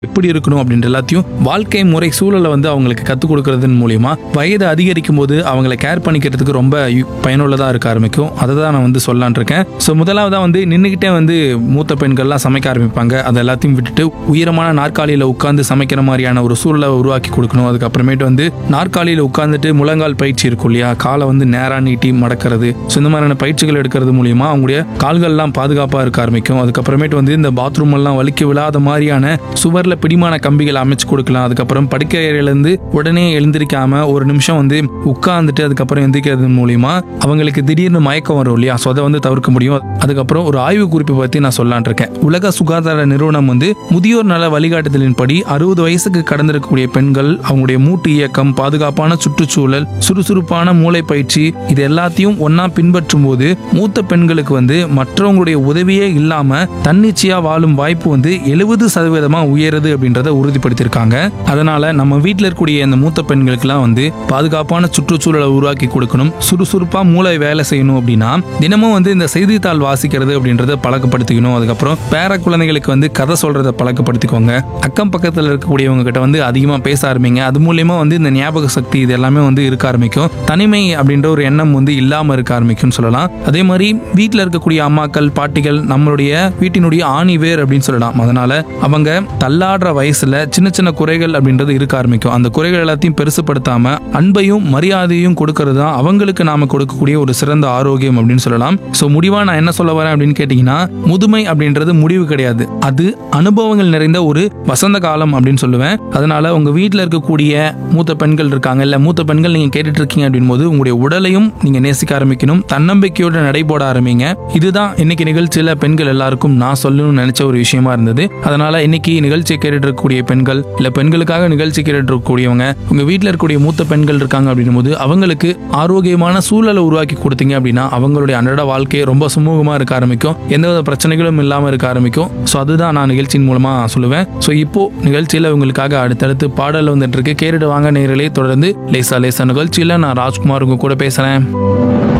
எப்படி இருக்கணும் அப்படின்ற எல்லாத்தையும் வாழ்க்கை முறை சூழலை வந்து அவங்களுக்கு கற்றுக் கொடுக்கறதன் மூலியமா வயது அதிகரிக்கும் போது அவங்கள கேர் பண்ணிக்கிறதுக்கு ரொம்ப யு- பயனுள்ளதா இருக்க ஆரம்பிக்கும் அதை தான் நான் வந்து சொல்லலான் இருக்கேன் ஸோ முதலாவதா வந்து நின்றுக்கிட்டே வந்து மூத்த பெண்கள்லாம் சமைக்க ஆரம்பிப்பாங்க அதை எல்லாத்தையும் விட்டுட்டு உயரமான நாற்காலியில் உட்கார்ந்து சமைக்கிற மாதிரியான ஒரு சூழலை உருவாக்கி கொடுக்கணும் அதுக்கப்புறமேட்டு வந்து நாற்காலியில் உட்கார்ந்துட்டு முழங்கால் பயிற்சி இருக்கும் இல்லையா காலை வந்து நேரா நீட்டி மடக்கிறது ஸோ இந்த மாதிரியான பயிற்சிகள் எடுக்கிறது மூலியமா அவங்களுடைய கால்கள்லாம் பாதுகாப்பாக இருக்க ஆரம்பிக்கும் அதுக்கப்புறமேட்டு வந்து இந்த பாத்ரூம் எல்லாம் வலிக்க விழாத மாதிரியான சுவர்ல பிடிமான கம்பிகள் அமைச்சு கொடுக்கலாம் அதுக்கப்புறம் படுக்கை அறையிலேருந்து உடனே எழுந்திருக்காம ஒரு நிமிஷம் வந்து உட்கார்ந்துட்டு அதுக்கப்புறம் எந்திரிக்கிறது மூலியமா அவங்களுக்கு திடீர்னு மயக்கம் வரும் இல்லையா ஸோ அதை வந்து தவிர்க்க முடியும் அதுக்கப்புறம் ஒரு ஆய்வு குறிப்பை பற்றி நான் சொல்லலான் இருக்கேன் உலக சுகாதார நிறுவனம் வந்து முதியோர் நல வழிகாட்டுதலின்படி அறுபது வயசுக்கு கடந்திருக்கக்கூடிய பெண்கள் அவங்களுடைய மூட்டு இயக்கம் பாதுகாப்பான சுற்றுச்சூழல் சுறுசுறுப்பான மூளை பயிற்சி இது எல்லாத்தையும் ஒண்ணா பின்பற்றும் போது மூத்த பெண்களுக்கு வந்து மற்றவங்களுடைய உதவியே இல்லாம தன்னிச்சையா வாழும் வாய்ப்பு வந்து எழுபது சதவீதமா உயருது அப்படின்றத உறுதிப்படுத்தியிருக்காங்க அதனால நம்ம வீட்டில் இருக்கக்கூடிய இந்த மூத்த பெண்களுக்கெல்லாம் வந்து பாதுகாப்பான சுற்றுச்சூழலை உருவாக்கி கொடுக்கணும் சுறுசுறுப்பா மூளை வேலை செய்யணும் அப்படின்னா தினமும் வந்து இந்த செய்தித்தாள் வாசிக்கிறது அப்படின்றத பழக்கப்படுத்திக்கணும் அதுக்கப்புறம் பேர குழந்தைகளுக்கு வந்து கதை சொல்றத பழக்கப்படுத்திக்கோங்க அக்கம் பக்கத்தில் இருக்கக்கூடியவங்க கிட்ட வந்து அதிகமா பேச ஆரம்பிங்க அது மூலியமா வந்து இந்த ஞாபக சக்தி இது எல்லாமே வந்து இருக்க ஆரம்பிக்கும் தனிமை அப்படின்ற ஒரு எண்ணம் வந்து இல்லாம இருக்க ஆரம்பிக்கும்னு சொல்லலாம் அதே மாதிரி வீட்டில் இருக்கக்கூடிய அம்மாக்கள் பாட்டிகள் நம்மளுடைய வீட்டினுடைய ஆணி வேர் அப்படின்னு சொல்லலாம் அதனால அவங்க தள்ளாடுற வயசுல சின்ன சின்ன குறைகள் அப்படின்றது இருக்க ஆரம்பிக்கும் அந்த குறைகள் எல்லாத்தையும் பெருசுப்படுத்தாம அன்பையும் மரியாதையும் கொடுக்கறது தான் அவங்களுக்கு நாம கொடுக்கக்கூடிய ஒரு சிறந்த ஆரோக்கியம் அப்படின்னு சொல்லலாம் ஸோ முடிவா நான் என்ன சொல்ல வரேன் அப்படின்னு கேட்டீங்கன்னா முதுமை அப்படின்றது முடிவு கிடையாது அது அனுபவங்கள் நிறைந்த ஒரு வசந்த காலம் அப்படின்னு சொல்லுவேன் அதனால உங்க வீட்டில் இருக்கக்கூடிய மூத்த பெண்கள் இருக்காங்க இல்ல மூத்த பெண்கள் நீங்க கேட்டுட்டு இருக்கீங்க அப்படின் போது உங்களுடைய உடலையும் நீங்க நேசிக்க ஆரம்பிக்கணும் தன்னம்பிக்கையோட நடைபோட ஆரம்பிங்க இதுதான் இன்னைக்கு நிகழ்ச்சியில பெண்கள் எல்லாருக்கும் நான் சொல்லணும்னு நினைச்ச ஒரு விஷயமா இருந்தது அதனால இன்னைக்கு நிகழ்ச்சியை கேட்டுட்டு இருக்கக்கூடிய பெண்கள் இல்ல பெண்களுக்காக நிகழ்ச்சி கேட்டுட்டு இருக்கக்கூடியவங்க உங்க வீட்டில் இருக்கக்கூடிய மூத்த பெண்கள் இருக்காங்க அப்படின்னும் போது அவங்களுக்கு ஆரோக்கியமான சூழலை உருவாக்கி கொடுத்தீங்க அப்படின்னா அவங்களுடைய அன்றாட வாழ்க்கையை ரொம்ப சுமூகமா இருக்க ஆரம்பிக்கும் எந்தவித பிரச்சனைகளும் இல்லாம இருக்க ஆரம்பிக்கும் ஸோ அதுதான் நான் நிகழ்ச்சியின் மூலமா சொல்லுவேன் ஸோ இப்போ நிகழ்ச்சியில உங்களுக்காக அடுத்தடுத்து பாடல் வந்துட்டு இருக்கு கேட்டுட்டு வாங்க நேரலே தொடர்ந்து லேசா லேசா நிகழ்ச்சியில நான் ராஜ்குமார் உங்க கூட பேசுறேன்